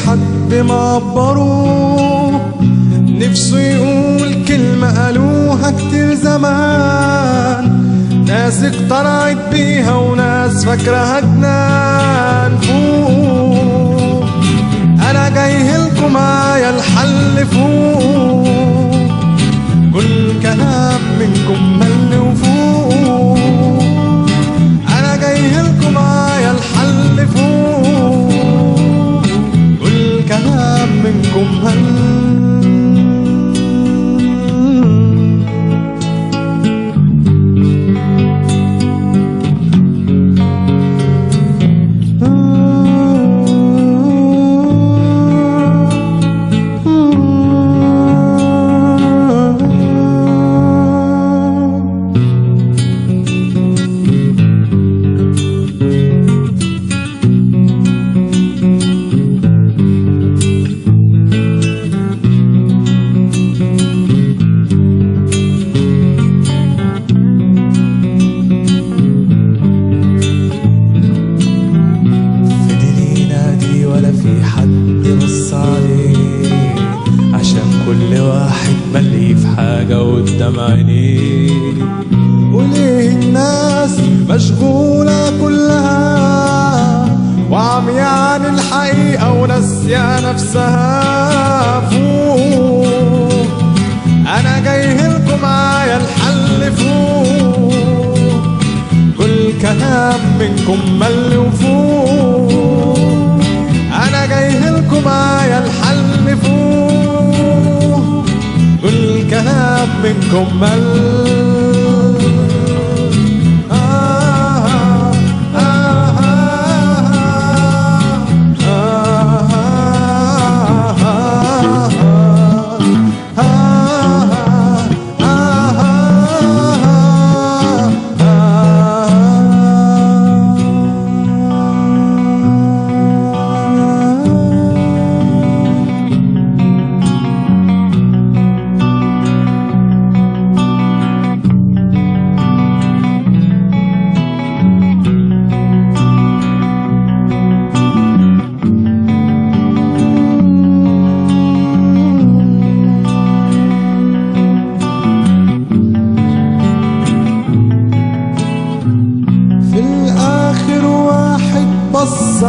حد معبره نفسه يقول كلمة قالوها كتير زمان ناس اقتنعت بيها وناس فاكرها جنان فوق انا جاي لكم معايا الحل فوق كل كلام منكم مل وفوق انا جاي لكم معايا الحل فوق كل كلام منكم مل فضل ينادي ولا في حد بص عليه عشان كل واحد ملي في حاجة قدام عينيه وليه الناس مشغولة كلها وعمية عن الحقيقة وناسية نفسها فوق أنا جاي لكم معايا الحل فوق كل كلام منكم مل وفوق انا جاي لكم معايا الحل فوق كل كلام منكم مل آه آه آه في الآخر واحد بص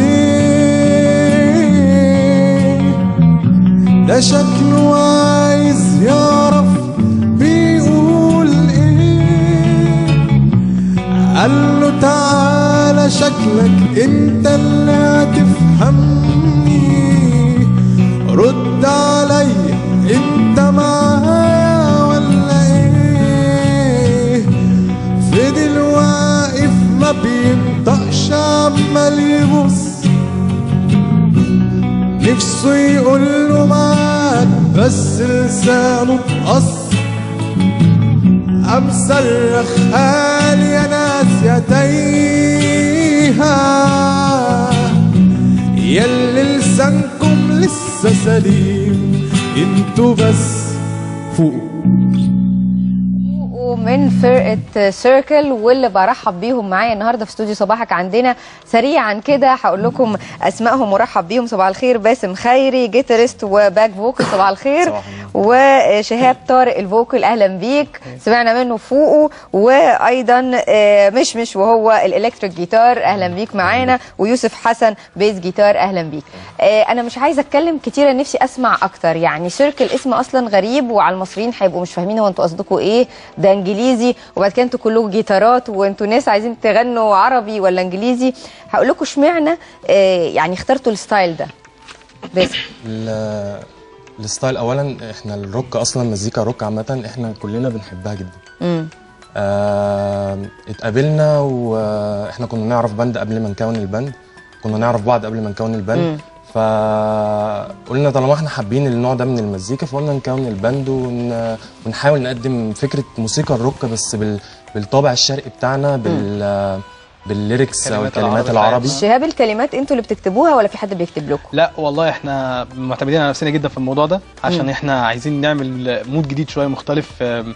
عليه ده شكله عايز يعرف بيقول ايه قال له تعالى شكلك انت اللي هتفهمني رد عليا انت معايا ولا ايه فضل واقف ما بينطقش عمال يبص نفسه يقول له معاك بس لسانه اتقص قام صرخ قال يا ناس يا تايهة ياللي لسانكم لسه سليم انتوا بس فوق ومن فرقه سيركل واللي برحب بيهم معايا النهارده في استوديو صباحك عندنا سريعا كده هقول لكم اسمائهم ورحب بيهم صباح الخير باسم خيري جيتاريست وباك فوكل صباح الخير صباح وشهاب طارق الفوكل اهلا بيك سمعنا منه فوقه وايضا آه، مشمش وهو الالكتريك جيتار اهلا بيك معانا ويوسف حسن بيز جيتار اهلا بيك آه، انا مش عايزه اتكلم كتير أنا نفسي اسمع اكتر يعني سيركل اسم اصلا غريب وعلى المصريين هيبقوا مش فاهمين هو انتوا قصدكم ايه ده انجليزي وبعد كده انتوا كلكم جيتارات وانتوا ناس عايزين تغنوا عربي ولا انجليزي هقول لكم اشمعنى آه، يعني اخترتوا الستايل ده بس ال- الستايل اولا احنا الروك اصلا مزيكا روك عامه احنا كلنا بنحبها جدا امم آه اتقابلنا واحنا كنا نعرف بند قبل ما نكون البند كنا نعرف بعض قبل ما نكون البند مم. فقلنا طالما احنا حابين النوع ده من المزيكا فقلنا نكون البند ون... ونحاول نقدم فكره موسيقى الروك بس بال... بالطابع الشرقي بتاعنا بال بالليركس او كلمات الكلمات العربي العربي شهاب الكلمات انتوا اللي بتكتبوها ولا في حد بيكتب لكم لا والله احنا معتمدين على نفسنا جدا في الموضوع ده عشان مم. احنا عايزين نعمل مود جديد شويه مختلف آم،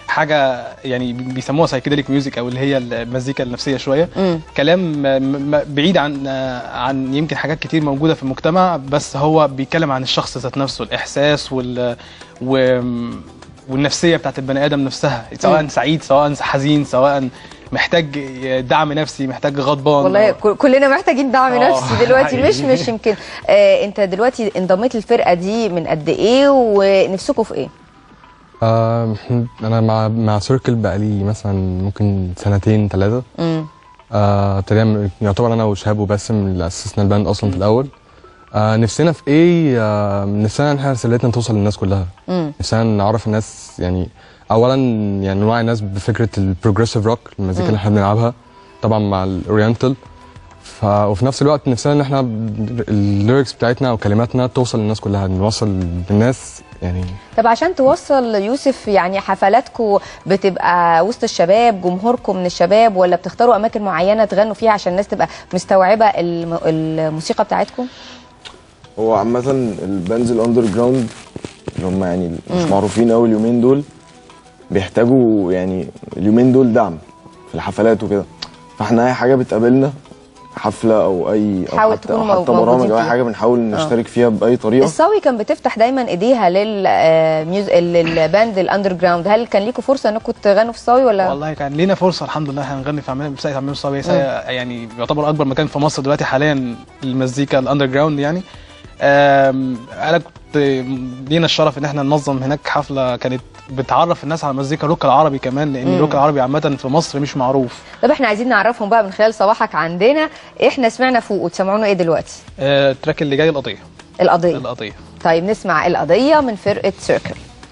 حاجه يعني بيسموها سايكيديليك ميوزك او اللي هي المزيكا النفسيه شويه مم. كلام م- م- بعيد عن عن يمكن حاجات كتير موجوده في المجتمع بس هو بيتكلم عن الشخص ذات نفسه الاحساس وال و والنفسيه بتاعت البني ادم نفسها سواء سعيد سواء حزين سواء محتاج دعم نفسي محتاج غضبان والله كل- كلنا محتاجين دعم آه، نفسي دلوقتي حقيقي. مش مش يمكن آه انت دلوقتي انضميت للفرقه دي من قد ايه ونفسكم في ايه؟ آه انا مع مع سيركل بقالي مثلا ممكن سنتين ثلاثه امم آه تقريبا يعتبر انا وشهاب وباسم اللي اسسنا الباند اصلا في الاول آه نفسنا في ايه آه نفسنا ان احنا رسالتنا توصل للناس كلها امم نفسنا نعرف الناس يعني اولا يعني نوعي الناس بفكره البروجريسيف روك المزيكا اللي احنا بنلعبها طبعا مع الاورينتال ف... وفي نفس الوقت نفسنا ان احنا الليركس بتاعتنا او كلماتنا توصل للناس كلها نوصل للناس يعني طب عشان توصل يوسف يعني حفلاتكم بتبقى وسط الشباب جمهوركم من الشباب ولا بتختاروا اماكن معينه تغنوا فيها عشان الناس تبقى مستوعبه الم- الموسيقى بتاعتكم؟ هو عامة الباندز الاندر جراوند اللي هم يعني مش معروفين قوي اليومين دول بيحتاجوا يعني اليومين دول دعم في الحفلات وكده فاحنا اي حاجة بتقابلنا حفلة او اي او حاول حتى, تكونوا أو حتى موجودين برامج او اي فيها. حاجة بنحاول نشترك فيها بأي طريقة الصاوي كان بتفتح دايما ايديها للميوز للباند الاندر جراوند هل كان ليكم فرصه انكم تغنوا في الصاوي ولا والله كان لينا فرصه الحمد لله احنا نغني في عمال في ساقية عمال الصبي يعني يعتبر اكبر مكان في مصر دلوقتي حاليا المزيكا الاندر جراوند يعني آم، انا كنت لينا الشرف ان احنا ننظم هناك حفله كانت بتعرف الناس على مزيكا الروك العربي كمان لان الروك العربي عامه في مصر مش معروف طب احنا عايزين نعرفهم بقى من خلال صباحك عندنا احنا سمعنا فوق وتسمعونا ايه دلوقتي آه، التراك اللي جاي القضيه القضيه القضيه طيب نسمع القضيه من فرقه سيركل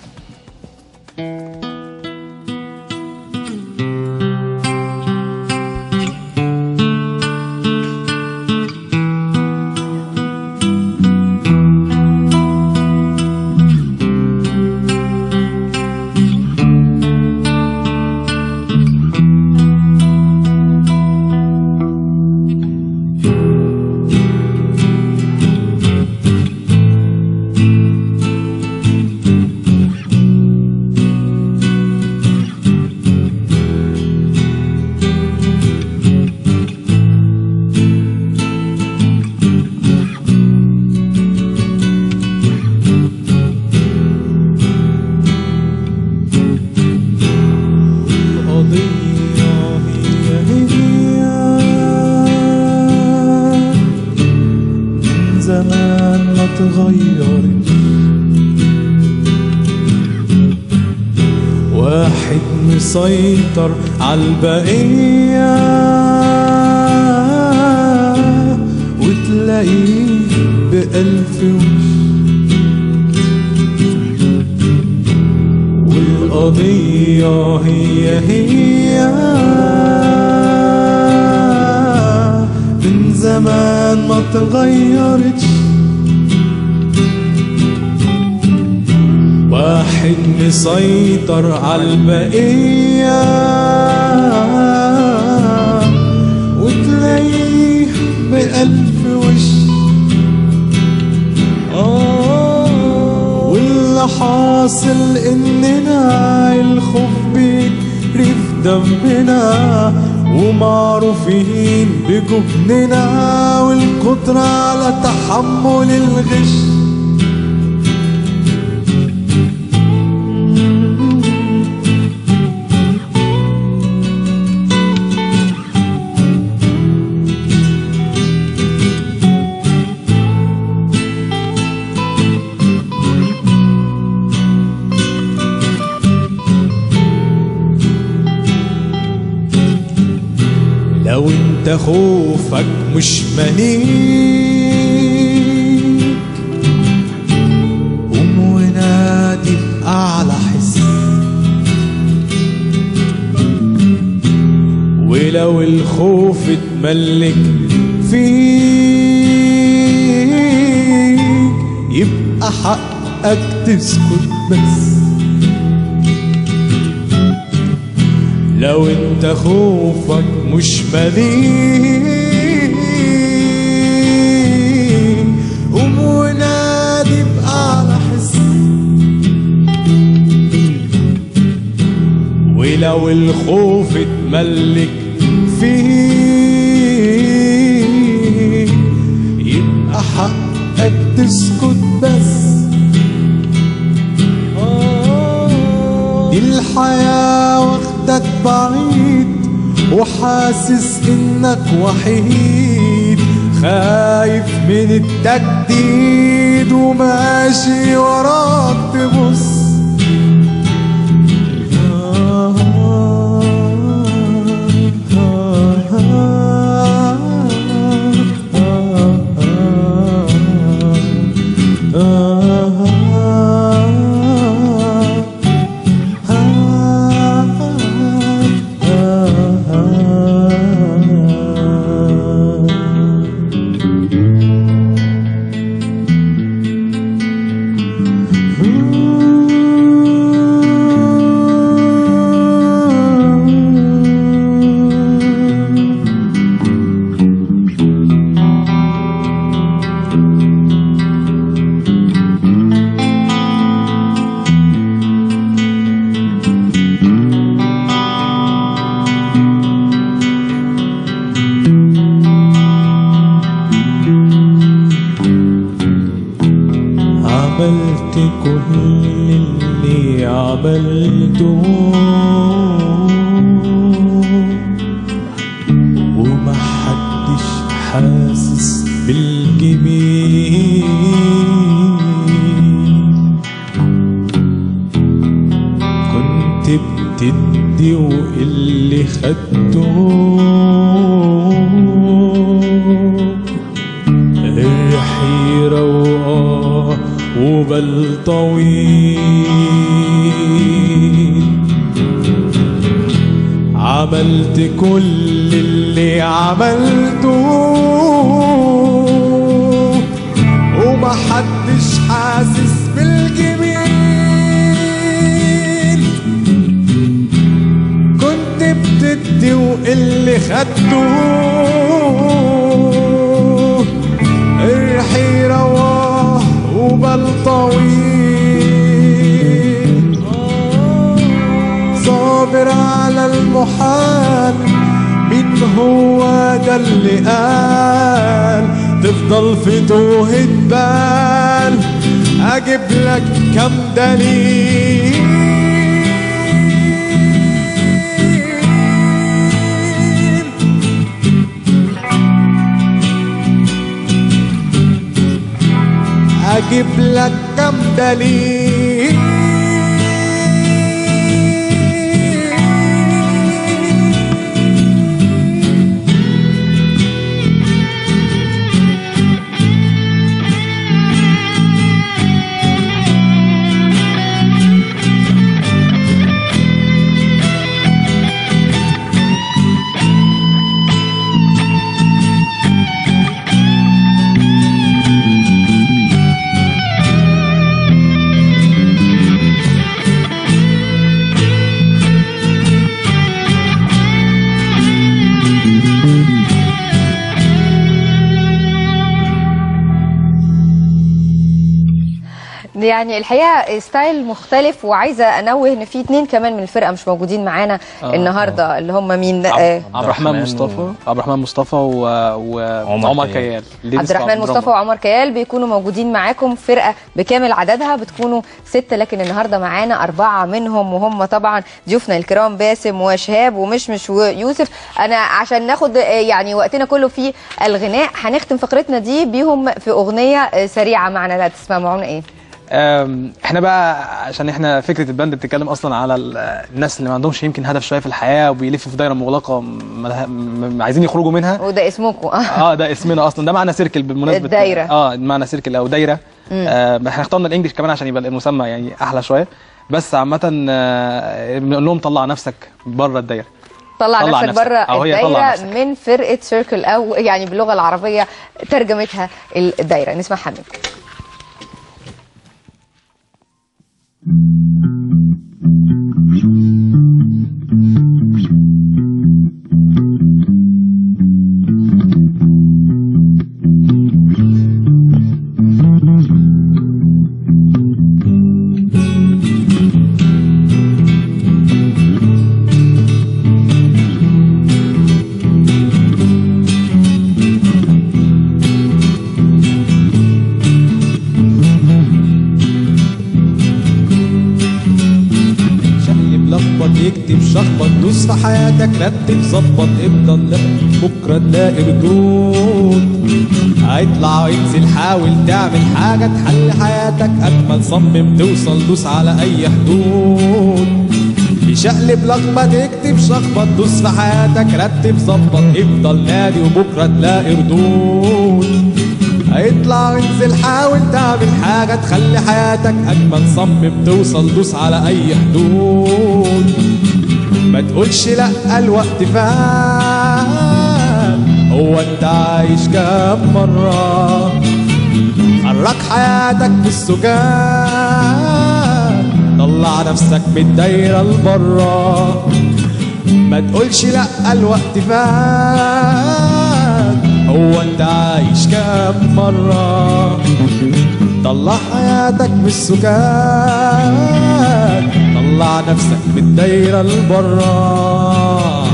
القضية هي هي من زمان ما تغيرت واحد مسيطر عالبقية وتلاقيه بألف وش والقضية هي هي من زمان ما تغيرتش واحد مسيطر عالبقية وتلاقيه بألف وش آه، واللي حاصل اننا الخوف بيجري في دمنا ومعروفين بجبننا والقدرة على تحمل الغش لو انت خوفك مش مليك قوم ونادي بأعلى حس ولو الخوف اتملك فيك يبقى حقك تسكت بس لو انت خوفك مش مليك قوم ونادي بأعلى حس ولو الخوف اتملك فيك يبقى حقك تسكت بس دي الحياة واخدك بعيد وحاسس انك وحيد خايف من التجديد وماشي وراك تبص عملت كل اللي عملته وما حدش حاسس بالجميل كنت بتدي واللي خدته الحيرة وآه وبل طويل عملت كل اللي عملته ومحدش حاسس بالجميل كنت بتدي واللي خدته الحيرة واه وبل طويل صابر على المحال مين هو ده اللي قال تفضل في توهة بال اجيب لك كم دليل اجيب لك كم دليل يعني الحقيقه ستايل مختلف وعايزه انوه ان في اتنين كمان من الفرقه مش موجودين معانا آه. النهارده اللي هم مين آه، عبد الرحمن مصطفى عبد الرحمن مصطفى و... عمر وعمر كيال. كيال ليديز عبد الرحمن درامر. مصطفى وعمر كيال بيكونوا موجودين معاكم فرقه بكامل عددها بتكونوا ستة لكن النهارده معانا أربعة منهم وهم طبعا ضيوفنا الكرام باسم وشهاب ومشمش ويوسف أنا عشان ناخد آه، يعني وقتنا كله في الغناء هنختم فقرتنا دي بيهم في أغنية آه، سريعة معنا لا تسمعونا إيه أم، احنا بقى عشان احنا فكره الباند بتتكلم اصلا على ال- الناس اللي ما عندهمش يمكن هدف شويه في الحياه وبيلفوا في دايره مغلقه ملها- م- م- عايزين يخرجوا منها وده اسمكم اه ده اسمنا اصلا ده معنى سيركل بالمناسبه الدايرة. اه معنى سيركل او دايره آه احنا اخترنا الانجليش كمان عشان يبقى المسمى يعني احلى شويه بس عامه آه بنقول لهم طلع نفسك بره الدايره طلع, طلع نفسك نفسك. بره أو هي طلع الدايره نفسك. من فرقه سيركل او يعني باللغه العربيه ترجمتها الدايره نسمعها منك اكتب شخبط دوس في حياتك رتب ظبط افضل لا بكره تلاقي ردود هيطلع وينزل حاول تعمل حاجه تحل حياتك اجمل صمم توصل دوس على اي حدود يشقلب لخبط اكتب شخبط دوس في حياتك رتب ظبط افضل نادي وبكره تلاقي ردود هيطلع وينزل حاول تعمل حاجة تخلي حياتك أجمل صمم توصل دوس على أي حدود ما تقولش لأ الوقت فات هو أنت عايش كام مرة حرك حياتك بالسكان طلع نفسك من الدايرة لبرا ما تقولش لأ الوقت فات هو انت عايش كام مرة طلع حياتك بالسكان طلع نفسك من الدايرة لبرا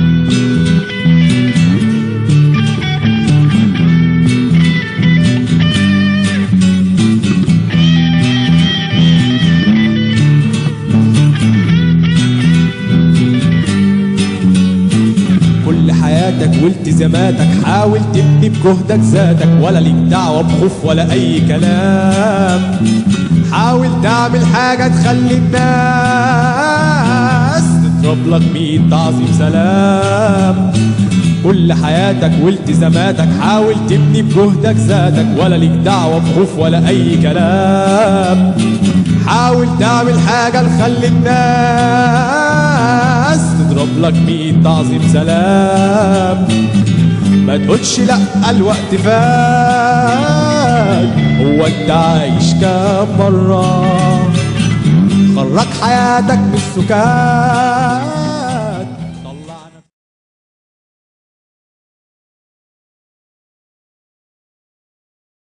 كل حياتك والتزاماتك حاول تبني بجهدك ذاتك ولا ليك دعوة بخوف ولا أي كلام حاول تعمل حاجة تخلي الناس تضرب لك مية تعظيم سلام كل حياتك والتزاماتك حاول تبني بجهدك ذاتك ولا ليك دعوة بخوف ولا أي كلام حاول تعمل حاجة تخلي الناس تضرب لك مية تعظيم سلام ما تقولش لا الوقت فات هو انت عايش كام مرة خرج حياتك بالسكان